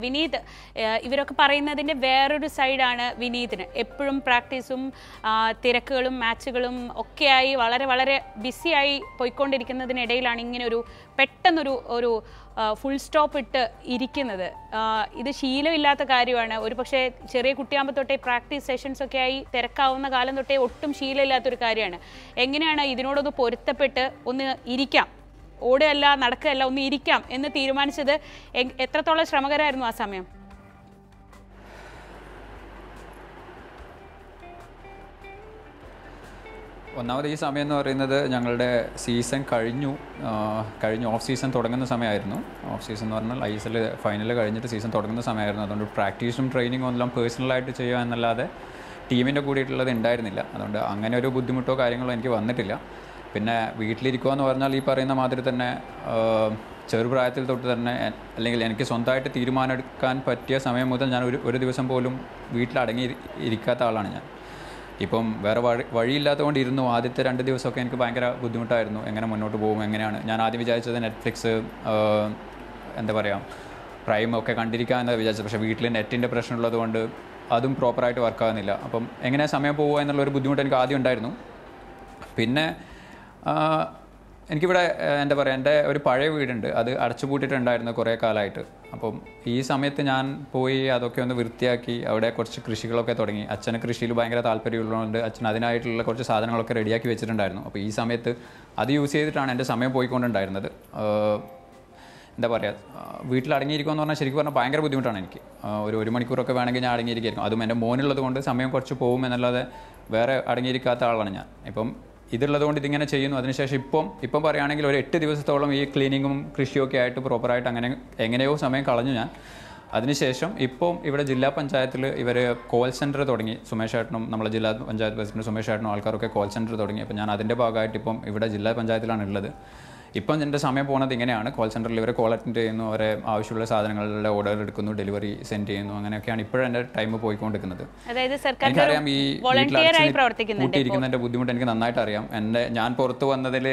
വിനീത് ഏഹ് ഇവരൊക്കെ പറയുന്നതിൻ്റെ വേറൊരു സൈഡാണ് വിനീതിന് എപ്പോഴും പ്രാക്ടീസും ആ, തിരക്കുകളും മാച്ചുകളും ഒക്കെയായി വളരെ വളരെ ബിസിയായി പോയിക്കൊണ്ടിരിക്കുന്നതിനിടയിലാണ് ഇങ്ങനെ ഒരു പെട്ടെന്നൊരു ഒരു ഫുൾ സ്റ്റോപ്പ് ഇട്ട് ഇരിക്കുന്നത് ആ, ഇത് ശീലമില്ലാത്ത കാര്യമാണ് ഒരു പക്ഷേ ചെറിയ കുട്ടിയാകുമ്പോൾ തൊട്ടേ പ്രാക്ടീസ് സെഷൻസ് ഒക്കെ ആയി തിരക്കാവുന്ന കാലം തൊട്ടേ ഒട്ടും ശീലമില്ലാത്തൊരു കാര്യമാണ് എങ്ങനെയാണ് ഇതിനോടൊന്ന് പൊരുത്തപ്പെട്ട് ഒന്ന് ഇരിക്കാം ഓടുകയല്ല നടക്കുകയല്ല ഒന്ന് ഇരിക്കാം എന്ന് തീരുമാനിച്ചത് എ- എത്രത്തോളം ശ്രമകരമായിരുന്നു ആ സമയം ഒന്നാമത് ഈ സമയം എന്ന് പറയുന്നത് ഞങ്ങളുടെ സീസൺ കഴിഞ്ഞു ആ, കഴിഞ്ഞു ഓഫ് സീസൺ തുടങ്ങുന്ന സമയമായിരുന്നു ഓഫ് സീസൺ എന്ന് പറഞ്ഞാൽ ഐ എസ് എൽ ഫൈനൽ കഴിഞ്ഞിട്ട് സീസൺ തുടങ്ങുന്ന സമയമായിരുന്നു അതുകൊണ്ട് പ്രാക്ടീസും ട്രെയിനിങ്ങും എല്ലാം പേഴ്സണലായിട്ട് ചെയ്യുക എന്നല്ലാതെ ടീമിൻ്റെ കൂടിയിട്ടുള്ളത് ഉണ്ടായിരുന്നില്ല അതുകൊണ്ട് അങ്ങനെ ഒരു ബുദ്ധിമുട്ടോ കാര്യങ്ങളോ എനിക്ക് വന്നിട്ടില്ല പിന്നെ വീട്ടിലിരിക്കുക എന്ന് പറഞ്ഞാൽ ഈ പറയുന്ന മാതിരി തന്നെ ആ, ചെറുപ്രായത്തിൽ തൊട്ട് തന്നെ എ- അല്ലെങ്കിൽ എനിക്ക് സ്വന്തമായിട്ട് തീരുമാനമെടുക്കാൻ പറ്റിയ സമയം മുതൽ ഞാൻ ഒരു ഒരു ദിവസം പോലും വീട്ടിൽ അടങ്ങി ഇരി- ഇരിക്കാത്ത ആളാണ് ഞാൻ ഇപ്പം വേറെ വഴി വഴിയില്ലാത്തതുകൊണ്ട് ഇരുന്നു ആദ്യത്തെ രണ്ട് ദിവസമൊക്കെ എനിക്ക് ഭയങ്കര ബുദ്ധിമുട്ടായിരുന്നു എങ്ങനെ മുന്നോട്ട് പോകും എങ്ങനെയാണ് ഞാൻ ആദ്യം വിചാരിച്ചത് നെറ്റ്ഫ്ലിക്സ് എന്താ പറയുക പ്രൈം ഒക്കെ കണ്ടിരിക്കുക എന്ന് വിചാരിച്ചത് പക്ഷേ വീട്ടിൽ നെറ്റിൻ്റെ പ്രശ്നമുള്ളത് കൊണ്ട് അതും പ്രോപ്പറായിട്ട് വർക്ക് ആകുന്നില്ല അപ്പം എങ്ങനെ സമയം പോകുക എന്നുള്ള ഒരു ബുദ്ധിമുട്ട് എനിക്ക് ആദ്യം ഉണ്ടായിരുന്നു പിന്നെ ആ, എനിക്കിവിടെ ആ, എന്താ പറയുക എൻ്റെ ഒരു പഴയ വീടുണ്ട് അത് അടച്ചുപൂട്ടിയിട്ടുണ്ടായിരുന്നു കുറേ കാലമായിട്ട് അപ്പം ഈ സമയത്ത് ഞാൻ പോയി അതൊക്കെ ഒന്ന് വൃത്തിയാക്കി അവിടെ കുറച്ച് കൃഷികളൊക്കെ തുടങ്ങി അച്ഛന് കൃഷിയിൽ ഭയങ്കര താല്പര്യമുള്ളതുകൊണ്ട് അച്ഛൻ അതിനായിട്ടുള്ള കുറച്ച് സാധനങ്ങളൊക്കെ റെഡിയാക്കി വെച്ചിട്ടുണ്ടായിരുന്നു അപ്പോൾ ഈ സമയത്ത് അത് യൂസ് ചെയ്തിട്ടാണ് എൻ്റെ സമയം പോയിക്കൊണ്ടുണ്ടായിരുന്നത് ആ, എന്താ പറയുക വീട്ടിൽ അടങ്ങിയിരിക്കുക എന്ന് പറഞ്ഞാൽ ശരിക്കും പറഞ്ഞാൽ ഭയങ്കര ബുദ്ധിമുട്ടാണ് എനിക്ക് ആ, ഒരു ഒരു മണിക്കൂറൊക്കെ വേണമെങ്കിൽ ഞാൻ അടങ്ങിയിരിക്കും അതും എൻ്റെ മോനുള്ളത് കൊണ്ട് സമയം കുറച്ച് പോകും എന്നല്ലാതെ വേറെ അടങ്ങിയിരിക്കാത്ത ആളാണ് ഞാൻ ഇപ്പം ഇതുള്ളത് കൊണ്ട് ഇതിങ്ങനെ ചെയ്യുന്നു അതിനുശേഷം ഇപ്പം ഇപ്പം പറയുകയാണെങ്കിൽ ഒരു എട്ട് ദിവസത്തോളം ഈ ക്ലീനിങ്ങും കൃഷിയൊക്കെ ആയിട്ട് പ്രോപ്പറായിട്ട് അങ്ങനെ എങ്ങനെയോ സമയം കളഞ്ഞു ഞാൻ അതിനുശേഷം ഇപ്പം ഇവിടെ ജില്ലാ പഞ്ചായത്തിൽ ഇവർ കോൾ സെൻറ്റർ തുടങ്ങി സുമേഷ് ഏട്ടനും നമ്മളെ ജില്ലാ പഞ്ചായത്ത് പ്രസിഡന്റ് സുമേഷ് ഏട്ടനും ആൾക്കാരൊക്കെ കോൾ സെൻറ്റർ തുടങ്ങി അപ്പോൾ ഞാൻ അതിൻ്റെ ഭാഗമായിട്ട് ഇപ്പം ഇവിടെ ജില്ലാ പഞ്ചായത്തിലാണ് ഉള്ളത് ഇപ്പം എൻ്റെ സമയം പോകുന്നത് ഇങ്ങനെയാണ് കോൾ സെൻറ്ററിൽ ഇവരെ കോൾ അറ്റൻഡ് ചെയ്യുന്നു അവരെ ആവശ്യമുള്ള സാധനങ്ങളുടെ ഓർഡർ എടുക്കുന്നു ഡെലിവറി സെൻഡ് ചെയ്യുന്നു അങ്ങനെയൊക്കെയാണ് ഇപ്പോഴും എൻ്റെ ടൈം പോയിക്കൊണ്ടിരിക്കുന്നത് അതായത് സർക്കാർ എനിക്കറിയാം ഈ വോളണ്ടിയർ ആയി പ്രവർത്തിക്കുന്നുണ്ട് ഇപ്പോൾ. കൂട്ടിയിരിക്കുന്നതിൻ്റെ ബുദ്ധിമുട്ട് എനിക്ക് നന്നായിട്ട് അറിയാം എൻ്റെ ഞാൻ പുറത്ത് വന്നതിൽ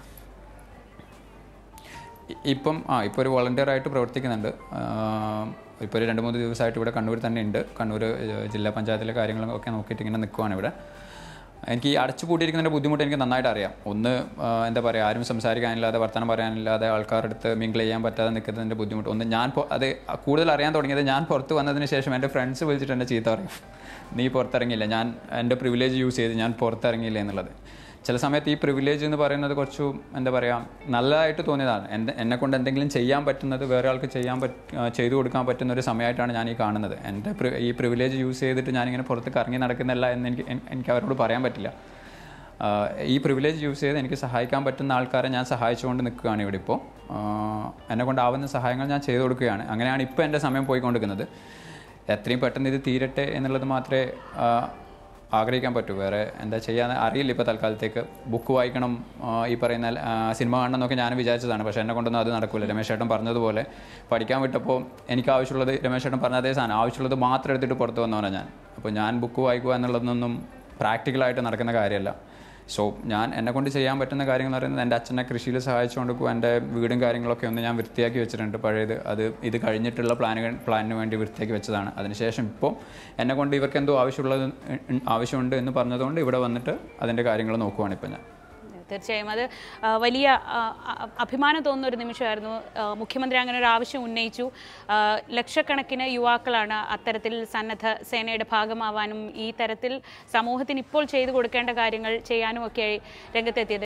ഇ- ഇപ്പം ആ ഇപ്പോൾ ഒരു വോളണ്ടിയർ ആയിട്ട് പ്രവർത്തിക്കുന്നുണ്ട് ഇപ്പോൾ ഒരു രണ്ട് മൂന്ന് ദിവസമായിട്ട് ഇവിടെ കണ്ണൂർ തന്നെ ഉണ്ട് കണ്ണൂർ ഏഹ്, ജില്ലാ പഞ്ചായത്തിലെ കാര്യങ്ങളൊക്കെ നോക്കിയിട്ട് ഇങ്ങനെ നിൽക്കുവാണ് ഇവിടെ എനിക്ക് ഈ അടച്ചു പൂട്ടിയിരിക്കുന്നതിൻ്റെ ബുദ്ധിമുട്ട് എനിക്ക് നന്നായിട്ട് അറിയാം ഒന്ന് ആ, എന്താ പറയുക ആരും സംസാരിക്കാനില്ലാതെ വർത്തമാനം പറയാനില്ലാതെ ആൾക്കാരുടെ അടുത്ത് മിങ്കിൾ ചെയ്യാൻ പറ്റാതെ നിൽക്കുന്നതിൻ്റെ ബുദ്ധിമുട്ട് ഒന്ന് ഞാൻ പൊ- അത് കൂടുതൽ അറിയാൻ തുടങ്ങിയത് ഞാൻ പുറത്ത് വന്നതിന് ശേഷം എൻ്റെ ഫ്രണ്ട്സ് വിളിച്ചിട്ട് എന്നെ ചീത്ത പറയും നീ പുറത്തിറങ്ങിയില്ല ഞാൻ എൻ്റെ പ്രിവിലേജ് യൂസ് ചെയ്ത് ഞാൻ പുറത്തിറങ്ങിയില്ല എന്നുള്ളത് ചില സമയത്ത് ഈ പ്രിവിലേജ് എന്ന് പറയുന്നത് കുറച്ചു എന്താ പറയുക നല്ലതായിട്ട് തോന്നിയതാണ് എൻ്റെ എന്നെ കൊണ്ട് എന്തെങ്കിലും ചെയ്യാൻ പറ്റുന്നത് വേറെ ആൾക്ക് ചെയ്യാൻ പറ്റ ആ, ചെയ്തു കൊടുക്കാൻ പറ്റുന്ന ഒരു സമയമായിട്ടാണ് ഞാൻ ഈ കാണുന്നത് എൻ്റെ pri- ഈ പ്രിവിലേജ് യൂസ് ചെയ്തിട്ട് ഞാനിങ്ങനെ പുറത്ത് കറങ്ങി നടക്കുന്നില്ല എന്ന് എനിക്ക് എൻ- എനിക്ക് അവരോട് പറയാൻ പറ്റില്ല ആ, ഈ പ്രിവിലേജ് യൂസ് ചെയ്ത് എനിക്ക് സഹായിക്കാൻ പറ്റുന്ന ആൾക്കാരെ ഞാൻ സഹായിച്ചുകൊണ്ട് നിൽക്കുകയാണ് ഇവിടെ ഇപ്പോൾ എന്നെ കൊണ്ടാവുന്ന സഹായങ്ങൾ ഞാൻ ചെയ്തു കൊടുക്കുകയാണ് അങ്ങനെയാണ് ഇപ്പോൾ എൻ്റെ സമയം പോയിക്കൊണ്ടിരിക്കുന്നത് എത്രയും പെട്ടെന്ന് ഇത് തീരട്ടെ എന്നുള്ളത് മാത്രമേ ആ, ആഗ്രഹിക്കാൻ പറ്റൂ വേറെ എന്താ ചെയ്യാൻ അറിയില്ല ഇപ്പോൾ തൽക്കാലത്തേക്ക് ബുക്ക് വായിക്കണം ആ, ഈ പറയുന്ന ആ, സിനിമ കാണണം എന്നൊക്കെ ഞാൻ വിചാരിച്ചതാണ് പക്ഷേ എന്നെ കൊണ്ടൊന്നും അത് നടക്കില്ല രമേശ് ചേട്ടൻ പറഞ്ഞതുപോലെ പഠിക്കാൻ വിട്ടപ്പോൾ എനിക്ക് ആവശ്യമുള്ളത് രമേശ് ചേട്ടൻ പറഞ്ഞ അതേ സാധനം ആവശ്യമുള്ളത് മാത്രം എടുത്തിട്ട് പുറത്ത് വന്നവനാണ് ഞാൻ അപ്പോൾ ഞാൻ ബുക്ക് വായിക്കുക എന്നുള്ളതൊന്നും പ്രാക്ടിക്കലായിട്ട് നടക്കുന്ന കാര്യമല്ല സോ ഞാൻ എന്നെ കൊണ്ട് ചെയ്യാൻ പറ്റുന്ന കാര്യങ്ങൾ എന്ന് പറയുന്നത് എൻ്റെ അച്ഛനെ കൃഷിയിൽ സഹായിച്ചു കൊടുക്കും എൻ്റെ വീടും കാര്യങ്ങളൊക്കെ ഒന്ന് ഞാൻ വൃത്തിയാക്കി വെച്ചിട്ടുണ്ട് പഴയത് അത് ഇത് കഴിഞ്ഞിട്ടുള്ള പ്ലാനുകൾ പ്ലാനിന് വേണ്ടി വൃത്തിയാക്കി വെച്ചതാണ് അതിനുശേഷം ഇപ്പോൾ എന്നെ കൊണ്ട് ഇവർക്ക് എന്തോ ആവശ്യമുള്ളത് ഉ- ആവശ്യമുണ്ട് എന്ന് പറഞ്ഞതുകൊണ്ട് ഇവിടെ വന്നിട്ട് അതിൻ്റെ കാര്യങ്ങൾ നോക്കുവാണ് ഇപ്പം ഞാൻ തീർച്ചയായും അത് ആ, വലിയ ആ, അ- അഭിമാനം തോന്നുന്ന ഒരു നിമിഷമായിരുന്നു ആ, മുഖ്യമന്ത്രി അങ്ങനെ ഒരു ആവശ്യം ഉന്നയിച്ചു ആ, ലക്ഷക്കണക്കിന് യുവാക്കളാണ് അത്തരത്തിൽ സന്നദ്ധ സേനയുടെ ഭാഗമാവാനും ഈ തരത്തിൽ സമൂഹത്തിന് ഇപ്പോൾ ചെയ്തു കൊടുക്കേണ്ട കാര്യങ്ങൾ ചെയ്യാനും ഒക്കെയായി രംഗത്തെത്തിയത്